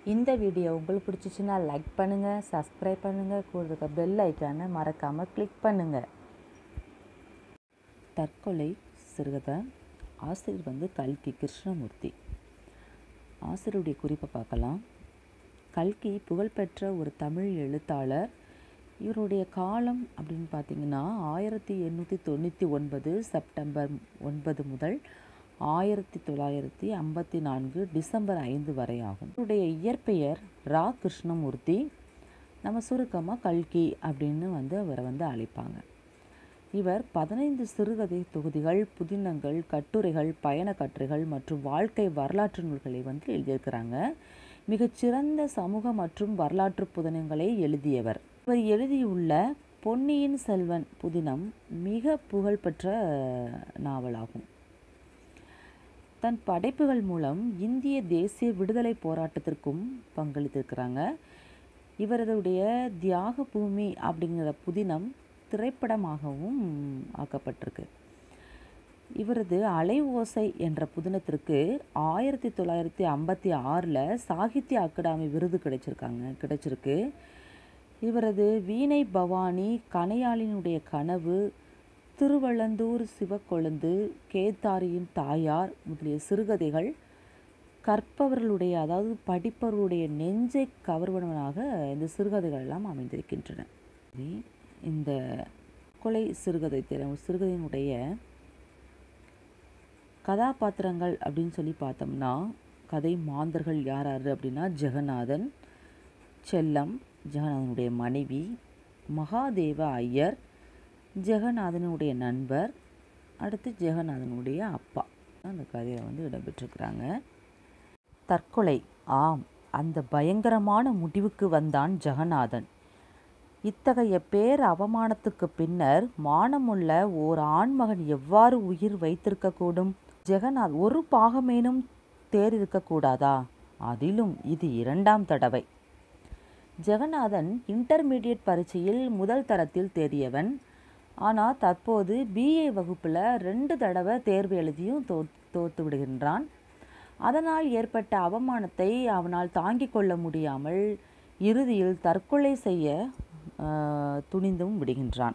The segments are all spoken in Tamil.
இந்த வீடியோ உங்களுக்கு பிடிச்சிச்சின்னா லைக் பண்ணுங்கள் சப்ஸ்கிரைப் பண்ணுங்கள் கூட இருக்க பெல் ஐக்கானை மறக்காமல் கிளிக் பண்ணுங்கள் தற்கொலை சிறுகதை ஆசிரியர் வந்து கல்கி கிருஷ்ணமூர்த்தி ஆசிரியருடைய குறிப்பை பார்க்கலாம் கல்கி புகழ்பெற்ற ஒரு தமிழ் எழுத்தாளர் இவருடைய காலம் அப்படின்னு பார்த்தீங்கன்னா ஆயிரத்தி எண்ணூற்றி தொண்ணூற்றி ஒன்பது செப்டம்பர் ஒன்பது முதல் ஆயிரத்தி தொள்ளாயிரத்தி ஐம்பத்தி நான்கு டிசம்பர் ஐந்து வரை ஆகும் இவருடைய இயற்பெயர் ரா கிருஷ்ணமூர்த்தி நம்ம சுருக்கமாக கல்கி அப்படின்னு வந்து அவரை வந்து அழைப்பாங்க இவர் பதினைந்து சிறுகதை தொகுதிகள் புதினங்கள் கட்டுரைகள் பயண கட்டுரைகள் மற்றும் வாழ்க்கை வரலாற்று நூல்களை வந்து எழுதியிருக்கிறாங்க மிகச்சிறந்த சமூக மற்றும் வரலாற்று புதினங்களை எழுதியவர் இவர் எழுதியுள்ள பொன்னியின் செல்வன் புதினம் மிக புகழ்பெற்ற நாவலாகும் தன் படைப்புகள் மூலம் இந்திய தேசிய விடுதலை போராட்டத்திற்கும் பங்களித்திருக்கிறாங்க இவருடைய தியாக பூமி அப்படிங்கிற புதினம் திரைப்படமாகவும் ஆக்கப்பட்டிருக்கு இவரது அலை ஓசை என்ற புதினத்திற்கு ஆயிரத்தி தொள்ளாயிரத்தி ஐம்பத்தி ஆறில் சாகித்ய அகாடமி விருது கிடைச்சிருக்காங்க கிடைச்சிருக்கு இவரது வீணை பவானி கனையாளினுடைய கனவு திருவள்ளந்தூர் சிவக்கொழுந்து கேத்தாரியின் தாயார் முதலிய சிறுகதைகள் கற்பவர்களுடைய அதாவது படிப்பவர்களுடைய நெஞ்சை கவர்வனவனாக இந்த சிறுகதைகள் எல்லாம் அமைந்திருக்கின்றன இந்த கொலை சிறுகதை திற சிறுகதையினுடைய கதாபாத்திரங்கள் அப்படின்னு சொல்லி பார்த்தோம்னா கதை மாந்தர்கள் யார் யார் அப்படின்னா ஜெகநாதன் செல்லம் ஜெகநாதனுடைய மனைவி மகாதேவ ஐயர் ஜெகநாதனுடைய நண்பர் அடுத்து ஜெகநாதனுடைய அப்பா அந்த கதையில் வந்து இடம்பெற்றிருக்கிறாங்க தற்கொலை ஆம் அந்த பயங்கரமான முடிவுக்கு வந்தான் ஜெகநாதன் இத்தகைய பேர் அவமானத்துக்கு பின்னர் மானமுள்ள ஓர் ஆண்மகன் எவ்வாறு உயிர் வைத்திருக்கக்கூடும் ஜெகநாத் ஒரு பாகமேனும் தேர் இருக்கக்கூடாதா அதிலும் இது இரண்டாம் தடவை ஜெகநாதன் இன்டர்மீடியட் பரீட்சையில் முதல் தரத்தில் தேறியவன் ஆனால் தற்போது பிஏ வகுப்பில் ரெண்டு தடவை தேர்வு எழுதியும் தோ தோற்று விடுகின்றான் அதனால் ஏற்பட்ட அவமானத்தை அவனால் தாங்கிக் கொள்ள முடியாமல் இறுதியில் தற்கொலை செய்ய துணிந்தும் விடுகின்றான்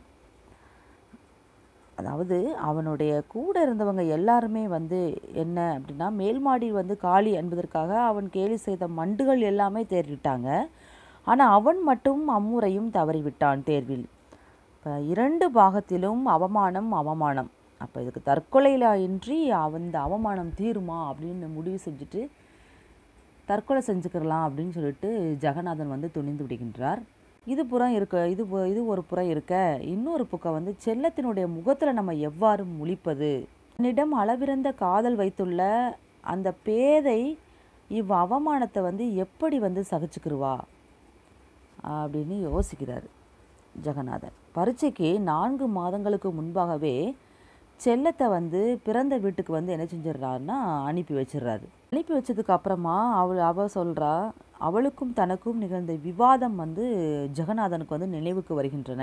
அதாவது அவனுடைய கூட இருந்தவங்க எல்லாருமே வந்து என்ன அப்படின்னா மேல்மாடி வந்து காலி என்பதற்காக அவன் கேலி செய்த மண்டுகள் எல்லாமே தேர்விட்டாங்க ஆனால் அவன் மட்டும் அம்முறையும் தவறிவிட்டான் தேர்வில் இப்போ இரண்டு பாகத்திலும் அவமானம் அவமானம் அப்போ இதுக்கு தற்கொலையில் இன்றி அந்த அவமானம் தீருமா அப்படின்னு முடிவு செஞ்சுட்டு தற்கொலை செஞ்சுக்கிறலாம் அப்படின்னு சொல்லிட்டு ஜெகநாதன் வந்து துணிந்து விடுகின்றார் இது புறம் இருக்க இது இது ஒரு புறம் இருக்க இன்னொரு பக்கம் வந்து செல்லத்தினுடைய முகத்தில் நம்ம எவ்வாறு முழிப்பது என்னிடம் அளவிறந்த காதல் வைத்துள்ள அந்த பேதை இவ் அவமானத்தை வந்து எப்படி வந்து சகிச்சுக்கிருவா அப்படின்னு யோசிக்கிறார் ஜெகநாதன் பரீட்சைக்கு நான்கு மாதங்களுக்கு முன்பாகவே செல்லத்தை வந்து பிறந்த வீட்டுக்கு வந்து என்ன செஞ்சிடறாருன்னா அனுப்பி வச்சிடுறாரு அனுப்பி வச்சதுக்கு அப்புறமா அவள் அவள் சொல்கிறா அவளுக்கும் தனக்கும் நிகழ்ந்த விவாதம் வந்து ஜெகநாதனுக்கு வந்து நினைவுக்கு வருகின்றன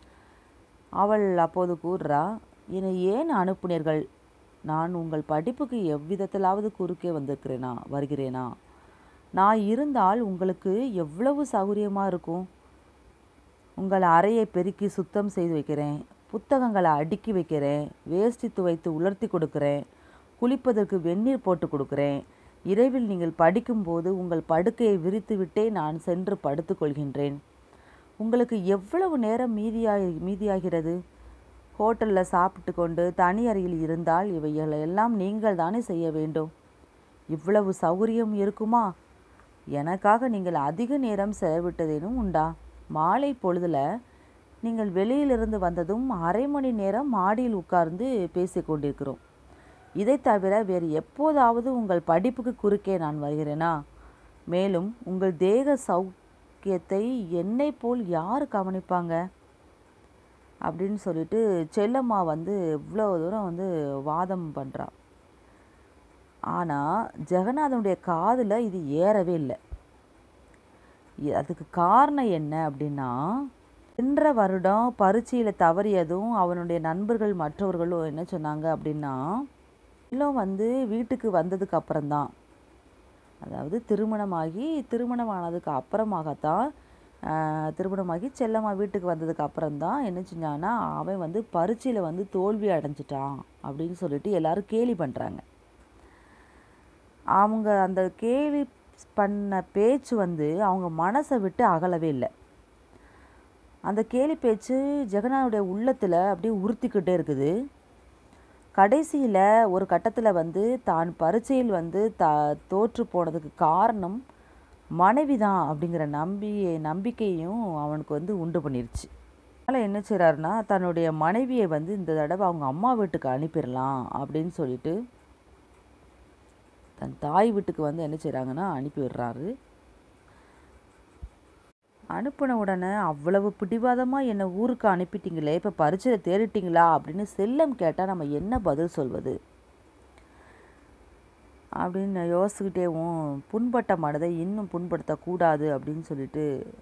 அவள் அப்போது கூறுறா என்னை ஏன் அனுப்புனீர்கள் நான் உங்கள் படிப்புக்கு எவ்விதத்திலாவது குறுக்கே வந்திருக்கிறேனா வருகிறேனா நான் இருந்தால் உங்களுக்கு எவ்வளவு சௌகரியமாக இருக்கும் உங்கள் அறையை பெருக்கி சுத்தம் செய்து வைக்கிறேன் புத்தகங்களை அடுக்கி வைக்கிறேன் வேஷ்டி துவைத்து உலர்த்தி கொடுக்குறேன் குளிப்பதற்கு வெந்நீர் போட்டு கொடுக்குறேன் இரவில் நீங்கள் படிக்கும்போது உங்கள் படுக்கையை விரித்து விட்டே நான் சென்று படுத்துக்கொள்கின்றேன் உங்களுக்கு எவ்வளவு நேரம் மீதியாகி மீதியாகிறது ஹோட்டலில் சாப்பிட்டு கொண்டு தனி அறையில் இருந்தால் இவைகளை எல்லாம் நீங்கள் தானே செய்ய வேண்டும் இவ்வளவு சௌகரியம் இருக்குமா எனக்காக நீங்கள் அதிக நேரம் செலவிட்டதேனும் உண்டா மாலை பொழுதில் நீங்கள் வெளியிலிருந்து வந்ததும் அரை மணி நேரம் மாடியில் உட்கார்ந்து பேசி கொண்டிருக்கிறோம் இதை தவிர வேறு எப்போதாவது உங்கள் படிப்புக்கு குறுக்கே நான் வருகிறேனா மேலும் உங்கள் தேக சௌக்கியத்தை என்னை போல் யார் கவனிப்பாங்க அப்படின்னு சொல்லிட்டு செல்லம்மா வந்து இவ்வளோ தூரம் வந்து வாதம் பண்ணுறா ஆனால் ஜெகநாதனுடைய காதில் இது ஏறவே இல்லை அதுக்கு காரணம் என்ன அப்படின்னா சென்ற வருடம் பரீட்சையில் தவறியதும் அவனுடைய நண்பர்கள் மற்றவர்களும் என்ன சொன்னாங்க அப்படின்னா எல்லாம் வந்து வீட்டுக்கு வந்ததுக்கு அப்புறம்தான் அதாவது திருமணமாகி திருமணமானதுக்கு அப்புறமாகத்தான் ஆஹ், திருமணமாகி செல்லம்மா வீட்டுக்கு வந்ததுக்கு அப்புறம்தான் என்ன செஞ்சான்னா அவன் வந்து பரீட்சையில் வந்து தோல்வி அடைஞ்சிட்டான் அப்படின்னு சொல்லிட்டு எல்லாரும் கேலி பண்ணுறாங்க அவங்க அந்த கேலி பண்ண பேச்சு வந்து அவங்க மனசை விட்டு அகலவே இல்லை அந்த கேலி பேச்சு ஜெகநாதனுடைய உள்ளத்தில் அப்படியே உறுத்திக்கிட்டே இருக்குது கடைசியில் ஒரு கட்டத்தில் வந்து தான் பரீட்சையில் வந்து த தோற்று போனதுக்கு காரணம் மனைவி தான் அப்படிங்கிற நம்பி நம்பிக்கையும் அவனுக்கு வந்து உண்டு பண்ணிருச்சு அதனால் என்ன செய்கிறாருன்னா தன்னுடைய மனைவியை வந்து இந்த தடவை அவங்க அம்மா வீட்டுக்கு அனுப்பிடலாம் அப்படின்னு சொல்லிட்டு தன் தாய் வீட்டுக்கு வந்து என்ன செய்கிறாங்கன்னா அனுப்பி விடுறாரு அனுப்பின உடனே அவ்வளவு பிடிவாதமாக என்னை ஊருக்கு அனுப்பிட்டீங்களே இப்போ பரீட்சையில் தேறிட்டீங்களா அப்படின்னு செல்லம் கேட்டால் நம்ம என்ன பதில் சொல்வது அப்படின்னு யோசிச்சுக்கிட்டேவும் புண்பட்ட மனதை இன்னும் புண்படுத்தக்கூடாது அப்படின்னு சொல்லிட்டு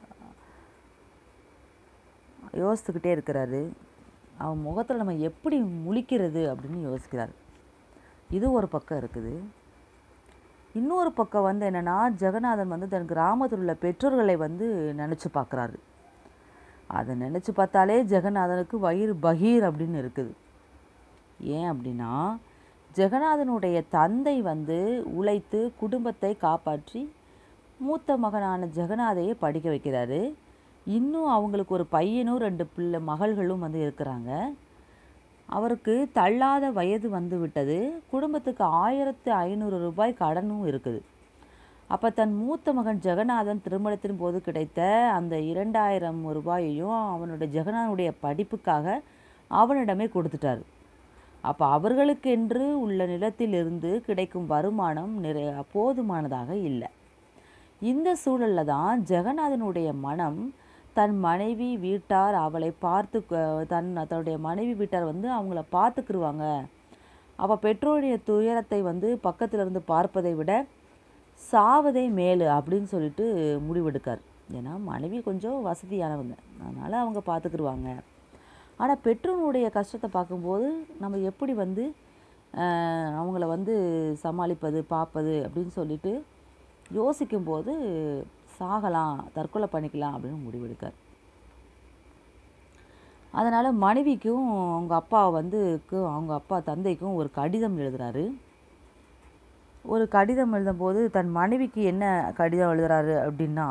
யோசிச்சுக்கிட்டே இருக்கிறாரு அவன் முகத்தில் நம்ம எப்படி முழிக்கிறது அப்படின்னு யோசிக்கிறார் இது ஒரு பக்கம் இருக்குது இன்னொரு பக்கம் வந்து என்னென்னா ஜெகநாதன் வந்து தன் கிராமத்தில் உள்ள பெற்றோர்களை வந்து நினச்சி பார்க்குறாரு அதை நினச்சி பார்த்தாலே ஜெகநாதனுக்கு வயிறு பகீர் அப்படின்னு இருக்குது ஏன் அப்படின்னா ஜெகநாதனுடைய தந்தை வந்து உழைத்து குடும்பத்தை காப்பாற்றி மூத்த மகனான ஜெகநாதையை படிக்க வைக்கிறாரு இன்னும் அவங்களுக்கு ஒரு பையனும் ரெண்டு பிள்ளை மகள்களும் வந்து இருக்கிறாங்க அவருக்கு தள்ளாத வயது வந்து விட்டது குடும்பத்துக்கு ஆயிரத்து ஐநூறு ரூபாய் கடனும் இருக்குது அப்போ தன் மூத்த மகன் ஜெகநாதன் திருமணத்தின் போது கிடைத்த அந்த இரண்டாயிரம் ரூபாயையும் அவனுடைய ஜெகநாதனுடைய படிப்புக்காக அவனிடமே கொடுத்துட்டாரு அப்போ அவர்களுக்கென்று உள்ள நிலத்திலிருந்து கிடைக்கும் வருமானம் நிறைய போதுமானதாக இல்லை இந்த சூழலில் தான் ஜெகநாதனுடைய மனம் தன் மனைவி வீட்டார் அவளை பார்த்து க- தன் தன்னுடைய மனைவி வீட்டார் வந்து அவங்கள பார்த்துக்கிருவாங்க அப்போ பெற்றோருடைய துயரத்தை வந்து பக்கத்துல இருந்து பார்ப்பதை விட சாவதே மேலு அப்படின்னு சொல்லிட்டு முடிவெடுக்கார் ஏன்னா மனைவி கொஞ்சம் வசதியானவங்க அதனால் அவங்க பார்த்துக்கிருவாங்க ஆனால் பெற்றோருடைய கஷ்டத்தை பார்க்கும்போது நம்ம எப்படி வந்து ஆஹ், அவங்கள வந்து சமாளிப்பது பார்ப்பது அப்படின்னு சொல்லிட்டு யோசிக்கும்போது சாகலாம் தற்கொலை பண்ணிக்கலாம் அப்படின்னு முடிவெடுக்கார் அதனால் மனைவிக்கும் அவங்க அப்பா வந்து க்கு- அவங்க அப்பா தந்தைக்கும் ஒரு கடிதம் எழுதுறாரு ஒரு கடிதம் எழுதும்போது தன் மனைவிக்கு என்ன கடிதம் எழுதுறாரு அப்படின்னா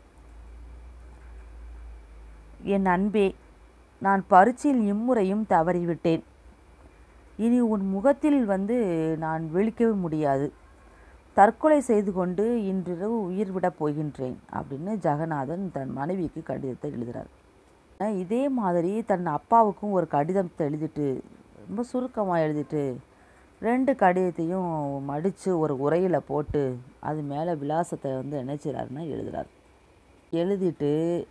என் அன்பே நான் பரீட்சையில் இம்முறையும் தவறிவிட்டேன் இனி உன் முகத்தில் வந்து நான் விழிக்கவே முடியாது தற்கொலை செய்து கொண்டு இன்றிரவு உயிர் விடப் போகின்றேன் அப்படின்னு ஜெகநாதன் தன் மனைவிக்கு கடிதத்தை எழுதுறார் அஹ் இதே மாதிரி தன் அப்பாவுக்கும் ஒரு கடிதத்தை எழுதிட்டு ரொம்ப சுருக்கமாக எழுதிட்டு ரெண்டு கடிதத்தையும் மடித்து ஒரு உரையில் போட்டு அது மேலே விலாசத்தை வந்து என்ன செய்றாருன்னா எழுதுறார் எழுதிட்டு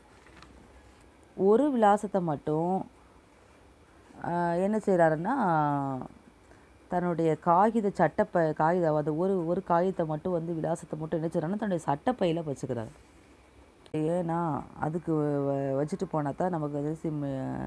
ஒரு விலாசத்தை மட்டும் ஆஹ், என்ன செய்கிறாருன்னா தன்னுடைய காகித சட்டப்பை காகிதம் அது ஒரு ஒரு காகிதத்தை மட்டும் வந்து விலாசத்தை மட்டும் என்ன செய்கிறாருன்னா தன்னுடைய சட்டப்பையில் வச்சுக்கிறாரு ஏன்னா அதுக்கு வ- வச்சுட்டு போனால் தான் நமக்கு அது சிம்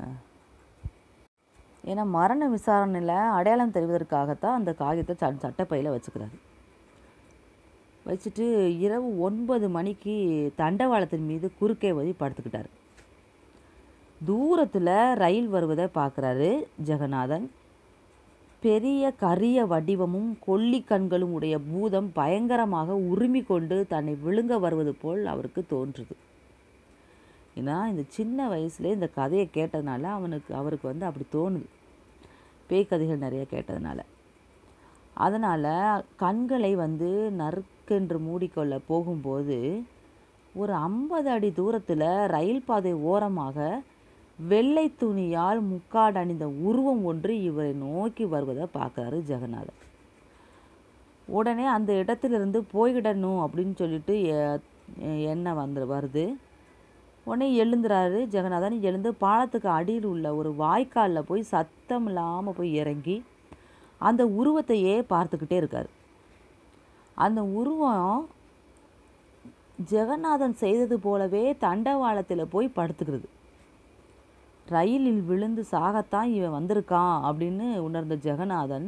ஏன்னா மரண விசாரணையில் அடையாளம் தெரிவதற்காகத்தான் அந்த காகிதத்தை சட் சட்டப்பையில் வச்சுக்கிறாரு வச்சுட்டு இரவு ஒன்பது மணிக்கு தண்டவாளத்தின் மீது குறுக்கே போய் படுத்துக்கிட்டாரு தூரத்தில் ரயில் வருவதை பார்க்குறாரு ஜெகநாதன் பெரிய கரிய வடிவமும் கொல்லி கண்களும் உடைய பூதம் பயங்கரமாக உருமி கொண்டு தன்னை விழுங்க வருவது போல் அவருக்கு தோன்றுது ஏன்னா இந்த சின்ன வயசுல இந்த கதையை கேட்டதுனால அவனுக்கு அவருக்கு வந்து அப்படி தோணுது பேய் கதைகள் நிறைய கேட்டதுனால அதனால் கண்களை வந்து நறுக்கென்று மூடிக்கொள்ள போகும்போது ஒரு ஐம்பது அடி தூரத்தில் ரயில் பாதை ஓரமாக வெள்ளை துணியால் முக்காடு அணிந்த உருவம் ஒன்று இவரை நோக்கி வருவதை பார்க்குறாரு ஜெகநாதன் உடனே அந்த இடத்திலிருந்து போய்விடணும் அப்படின்னு சொல்லிட்டு எ- எ- எண்ணம் வந்து வருது உடனே எழுந்துறாரு ஜெகநாதன் எழுந்து பாலத்துக்கு அடியில் உள்ள ஒரு வாய்க்காலில் போய் சத்தம் இல்லாமல் போய் இறங்கி அந்த உருவத்தையே பார்த்துக்கிட்டே இருக்கார் அந்த உருவம் ஜெகநாதன் செய்தது போலவே தண்டவாளத்தில் போய் படுத்துக்கிறது ரயிலில் விழுந்து சாகத்தான் இவன் வந்திருக்கான் அப்படின்னு உணர்ந்த ஜெகநாதன்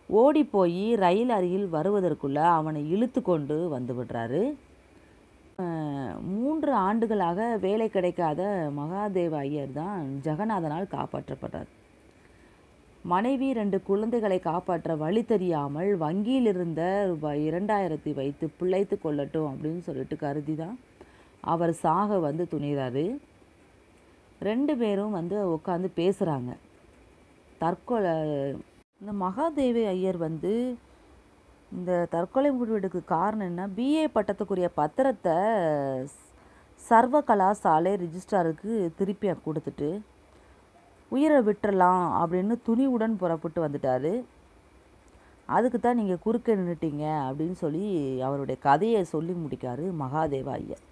ஓடி போய் ரயில் அருகில் வருவதற்குள்ளே அவனை இழுத்து கொண்டு வந்து விடுறாரு அஹ், மூன்று ஆண்டுகளாக வேலை கிடைக்காத மகாதேவ ஐயர் தான் ஜெகநாதனால் காப்பாற்றப்படுறார் மனைவி ரெண்டு குழந்தைகளை காப்பாற்ற வழி தெரியாமல் வங்கியில் இருந்த ரூபாய் இரண்டாயிரத்தி வைத்து பிழைத்து கொள்ளட்டும் அப்படின்னு சொல்லிட்டு கருதி தான் அவர் சாக வந்து துணிகிறாரு ரெண்டு பேரும் வந்து உட்காந்து பேசுகிறாங்க தற்கொலை இந்த மகாதேவி ஐயர் வந்து இந்த தற்கொலை முடிவெடுக்கு காரணம் என்ன பிஏ பட்டத்துக்குரிய பத்திரத்தை சர்வ கலாசாலை ரிஜிஸ்ட்ராருக்கு திருப்பி கொடுத்துட்டு உயிரை விட்டுறலாம் அப்படின்னு துணிவுடன் புறப்பட்டு வந்துட்டாரு அதுக்கு தான் நீங்கள் குறுக்க நின்றுட்டீங்க அப்படின்னு சொல்லி அவருடைய கதையை சொல்லி முடிக்காரு மகாதேவ ஐயர்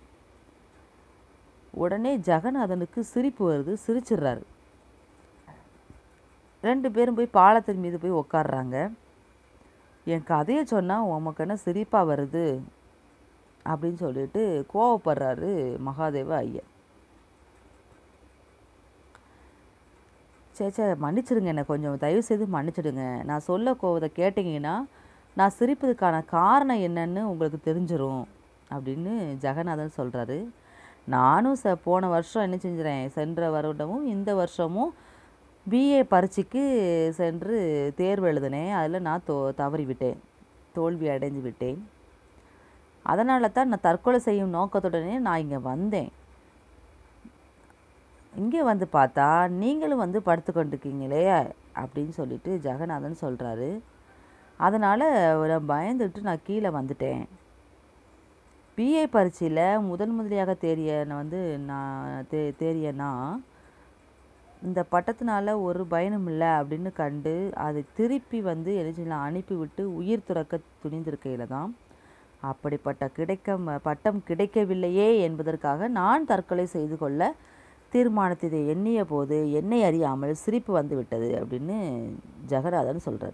உடனே ஜெகநாதனுக்கு சிரிப்பு வருது சிரிச்சிடுறாரு ரெண்டு பேரும் போய் பாலத்தின் மீது போய் உக்காடுறாங்க என் கதையை சொன்னால் உமக்கு என்ன சிரிப்பாக வருது அப்படின்னு சொல்லிட்டு கோவப்படுறாரு மகாதேவ ஐயர் சே சே மன்னிச்சிடுங்க என்னை கொஞ்சம் தயவு செய்து மன்னிச்சிடுங்க நான் சொல்ல கோவத்தை கேட்டிங்கன்னா நான் சிரிப்பதுக்கான காரணம் என்னன்னு உங்களுக்கு தெரிஞ்சிரும் அப்படின்னு ஜெகநாதன் சொல்கிறாரு நானும் ச போன வருஷம் என்ன செஞ்சுறேன் சென்ற வருடமும் இந்த வருஷமும் பிஏ பரீட்சைக்கு சென்று தேர்வு எழுதினேன் அதில் நான் தோ தவறி விட்டேன் தோல்வி அடைந்து விட்டேன் அதனால தான் நான் தற்கொலை செய்யும் நோக்கத்துடனே நான் இங்கே வந்தேன் இங்கே வந்து பார்த்தா நீங்களும் வந்து படுத்து கொண்டிருக்கீங்களே அப்படின்னு சொல்லிட்டு ஜெகநாதன் சொல்கிறாரு அதனால் ஒரு பயந்துட்டு நான் கீழே வந்துட்டேன் பிஏ பரீட்சையில் முதன் முதலியாக தேறிய வந்து நான் தே தேறியனா இந்த பட்டத்தினால ஒரு பயனும் இல்லை அப்படின்னு கண்டு அதை திருப்பி வந்து எலிஜிலாம் அனுப்பிவிட்டு உயிர் துறக்க துணிந்திருக்கையில் தான் அப்படிப்பட்ட கிடைக்க ம- பட்டம் கிடைக்கவில்லையே என்பதற்காக நான் தற்கொலை செய்து கொள்ள தீர்மானித்ததை எண்ணிய போது என்னை அறியாமல் சிரிப்பு வந்து விட்டது அப்படின்னு ஜெகநாதன் சொல்கிறார்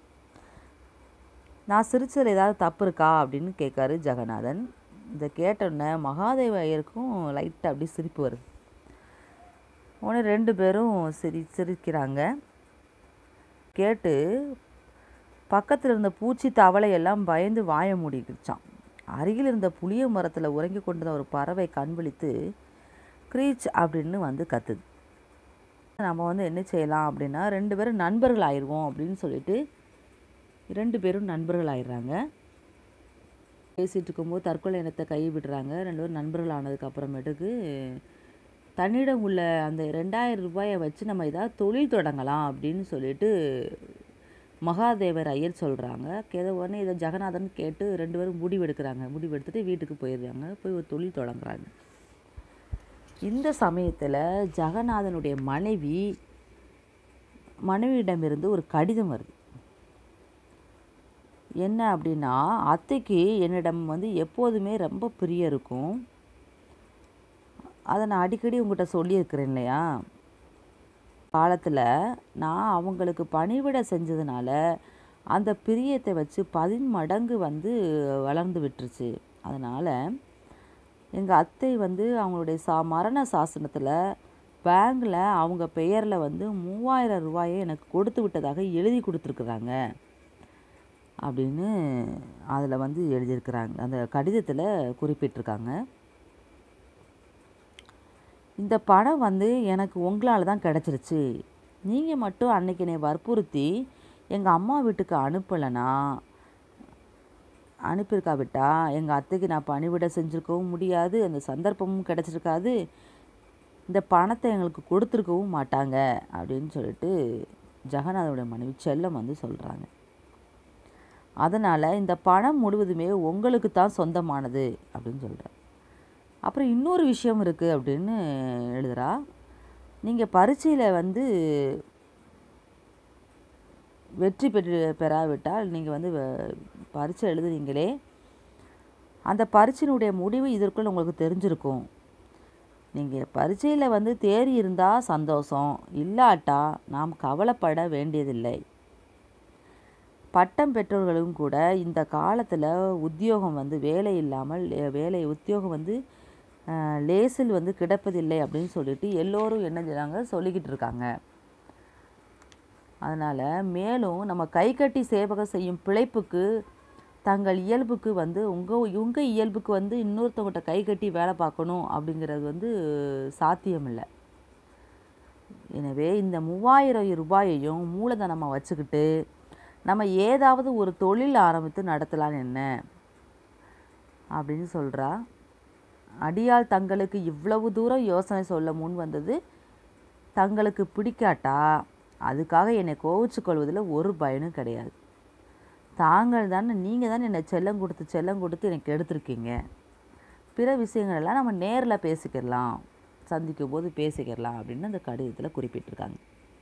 நான் சிரிச்சதில் ஏதாவது தப்பு இருக்கா அப்படின்னு கேட்காரு ஜெகநாதன் இதை கேட்டோன்னே மகாதேவ ஐயருக்கும் லைட்டாக அப்படி சிரிப்பு வருது உடனே ரெண்டு பேரும் சிரி சிரிக்கிறாங்க கேட்டு பக்கத்தில் இருந்த பூச்சி தவளை எல்லாம் பயந்து வாய மூடிக்கிச்சான் அருகில் இருந்த புளிய மரத்தில் உறங்கி கொண்டிருந்த ஒரு பறவை கண் விழித்து க்ரீச் அப்படின்னு வந்து கத்துது நம்ம வந்து என்ன செய்யலாம் அப்படின்னா ரெண்டு பேரும் நண்பர்கள் ஆயிடுவோம் அப்படின்னு சொல்லிட்டு ரெண்டு பேரும் நண்பர்கள் ஆயிடுறாங்க பேசிகிட்டு இருக்கும்போது தற்கொலை எண்ணத்தை கை விடுறாங்க ரெண்டு பேரும் நண்பர்கள் ஆனதுக்கு அப்புறமேட்டுக்கு தன்னிடம் உள்ள அந்த ரெண்டாயிரம் ரூபாயை வச்சு நம்ம ஏதாவது தொழில் தொடங்கலாம் அப்படின்னு சொல்லிட்டு மகாதேவர் ஐயர் சொல்கிறாங்க கேத உடனே இதை ஜெகநாதன் கேட்டு ரெண்டு பேரும் முடிவெடுக்கிறாங்க முடிவெடுத்துட்டு வீட்டுக்கு போயிடுறாங்க போய் ஒரு தொழில் தொடங்குறாங்க இந்த சமயத்தில் ஜெகநாதனுடைய மனைவி மனைவியிடமிருந்து ஒரு கடிதம் வருது என்ன அப்படின்னா அத்தைக்கு என்னிடம் வந்து எப்போதுமே ரொம்ப பிரியம் இருக்கும் அதை நான் அடிக்கடி உங்கள்கிட்ட சொல்லியிருக்கிறேன் இல்லையா காலத்தில் நான் அவங்களுக்கு பணிவிட செஞ்சதுனால அந்த பிரியத்தை வச்சு பதின்மடங்கு வந்து வளர்ந்து விட்டுருச்சு அதனால் எங்கள் அத்தை வந்து அவங்களுடைய சா மரண சாசனத்தில் பேங்கில் அவங்க பெயரில் வந்து மூவாயிரம் ரூபாயை எனக்கு கொடுத்து விட்டதாக எழுதி கொடுத்துருக்குறாங்க அப்படின்னு அதில் வந்து எழுதியிருக்கிறாங்க அந்த கடிதத்தில் குறிப்பிட்டிருக்காங்க இந்த பணம் வந்து எனக்கு உங்களால் தான் கிடச்சிருச்சு நீங்கள் மட்டும் அன்னைக்கு என்னை வற்புறுத்தி எங்கள் அம்மா வீட்டுக்கு அனுப்பலைனா அனுப்பியிருக்காவிட்டா எங்கள் அத்தைக்கு நான் பணிவிட செஞ்சுருக்கவும் முடியாது அந்த சந்தர்ப்பமும் கிடச்சிருக்காது இந்த பணத்தை எங்களுக்கு கொடுத்துருக்கவும் மாட்டாங்க அப்படின்னு சொல்லிட்டு ஜெகநாதனுடைய மனைவி செல்லம் வந்து சொல்கிறாங்க அதனால் இந்த பணம் முழுவதுமே உங்களுக்கு தான் சொந்தமானது அப்படின்னு சொல்கிறார் அப்புறம் இன்னொரு விஷயம் இருக்குது அப்படின்னு எழுதுறா நீங்கள் பரீட்சையில் வந்து வெற்றி பெற்று பெறாவிட்டால் நீங்கள் வந்து வ- பரீட்சை எழுதுனீங்களே அந்த பரீட்சையினுடைய முடிவு இதற்குள் உங்களுக்கு தெரிஞ்சிருக்கும் நீங்கள் பரீட்சையில் வந்து தேறி இருந்தால் சந்தோஷம் இல்லாட்டா நாம் கவலைப்பட வேண்டியதில்லை பட்டம் பெற்றவர்களும் கூட இந்த காலத்தில் உத்தியோகம் வந்து வேலை இல்லாமல் அஹ், வேலை உத்தியோகம் வந்து அஹ், லேசில் வந்து கிடப்பதில்லை அப்படின்னு சொல்லிட்டு எல்லோரும் என்ன செய்றாங்க சொல்லிக்கிட்டு இருக்காங்க அதனால் மேலும் நம்ம கை கட்டி சேவகம் செய்யும் பிழைப்புக்கு தங்கள் இயல்புக்கு வந்து உங்கள் உங்கள் இயல்புக்கு வந்து இன்னொருத்தவங்கள்ட்ட கை கட்டி வேலை பார்க்கணும் அப்படிங்கிறது வந்து சாத்தியமில்லை எனவே இந்த மூவாயிரம் ரூபாயையும் மூலதனமாக வச்சுக்கிட்டு நம்ம ஏதாவது ஒரு தொழில் ஆரம்பித்து நடத்தலாம் என்ன அப்படின்னு சொல்கிறா அடியாள் தங்களுக்கு இவ்வளவு தூரம் யோசனை சொல்ல முன் வந்தது தங்களுக்கு பிடிக்காட்டா அதுக்காக என்னை கோவிச்சு கொள்வதில் ஒரு பயனும் கிடையாது தாங்கள் தானே நீங்கள் தானே என்னை செல்லம் கொடுத்து செல்லம் கொடுத்து எனக்கு எடுத்திருக்கீங்க பிற விஷயங்களெல்லாம் நம்ம நேரில் பேசிக்கிடலாம் சந்திக்கும் போது பேசிக்கிடலாம் அப்படின்னு அந்த கடிதத்தில் குறிப்பிட்டிருக்காங்க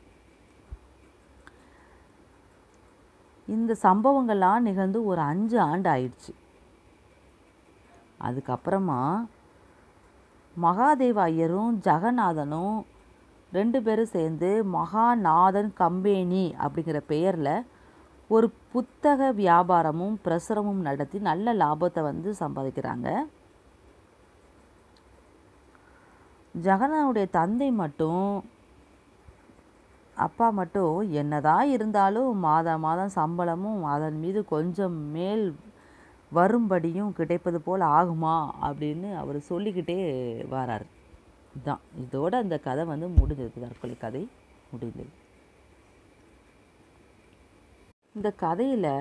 இந்த சம்பவங்கள்லாம் நிகழ்ந்து ஒரு அஞ்சு ஆண்டு ஆயிடுச்சு அதுக்கப்புறமா மகாதேவ ஐயரும் ஜெகநாதனும் ரெண்டு பேரும் சேர்ந்து மகாநாதன் கம்பெனி அப்படிங்கிற பெயரில் ஒரு புத்தக வியாபாரமும் பிரசுரமும் நடத்தி நல்ல லாபத்தை வந்து சம்பாதிக்கிறாங்க ஜெகநாதனுடைய தந்தை மட்டும் அப்பா மட்டும் என்னதான் இருந்தாலும் மாதா மாதம் சம்பளமும் அதன் மீது கொஞ்சம் மேல் வரும்படியும் கிடைப்பது போல் ஆகுமா அப்படின்னு அவர் சொல்லிக்கிட்டே வரார் இதுதான் இதோட அந்த கதை வந்து முடிஞ்சது தற்கொலை கதை முடிந்தது இந்த கதையில்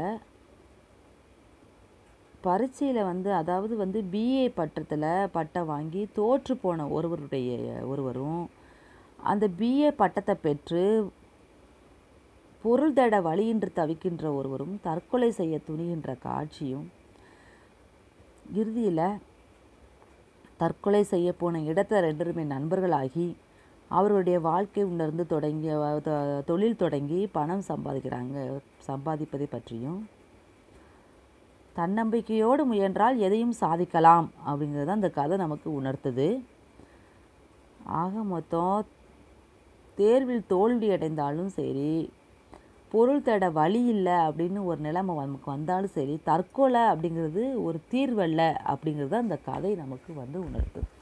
பரீட்சையில் வந்து அதாவது வந்து பிஏ பட்டத்தில் பட்டம் வாங்கி தோற்று போன ஒருவருடைய ஒருவரும் அந்த பிஏ பட்டத்தை பெற்று பொருள் தேட வழியின்றி தவிக்கின்ற ஒருவரும் தற்கொலை செய்ய துணிகின்ற காட்சியும் இறுதியில் தற்கொலை செய்ய போன இடத்த ரெண்டுமே நண்பர்களாகி அவருடைய வாழ்க்கை உணர்ந்து தொடங்கிய தொ- தொழில் தொடங்கி பணம் சம்பாதிக்கிறாங்க சம்பாதிப்பதை பற்றியும் தன்னம்பிக்கையோடு முயன்றால் எதையும் சாதிக்கலாம் அப்படிங்கிறது அந்த கதை நமக்கு உணர்த்துது ஆக மொத்தம் தேர்வில் தோல்வி அடைந்தாலும் சரி பொருள் தேட வழி இல்லை அப்படின்னு ஒரு நிலைமை நமக்கு வந்தாலும் சரி தற்கொலை அப்படிங்கிறது ஒரு தீர்வல்ல அப்படிங்கிறது அந்த கதை நமக்கு வந்து உணர்த்துது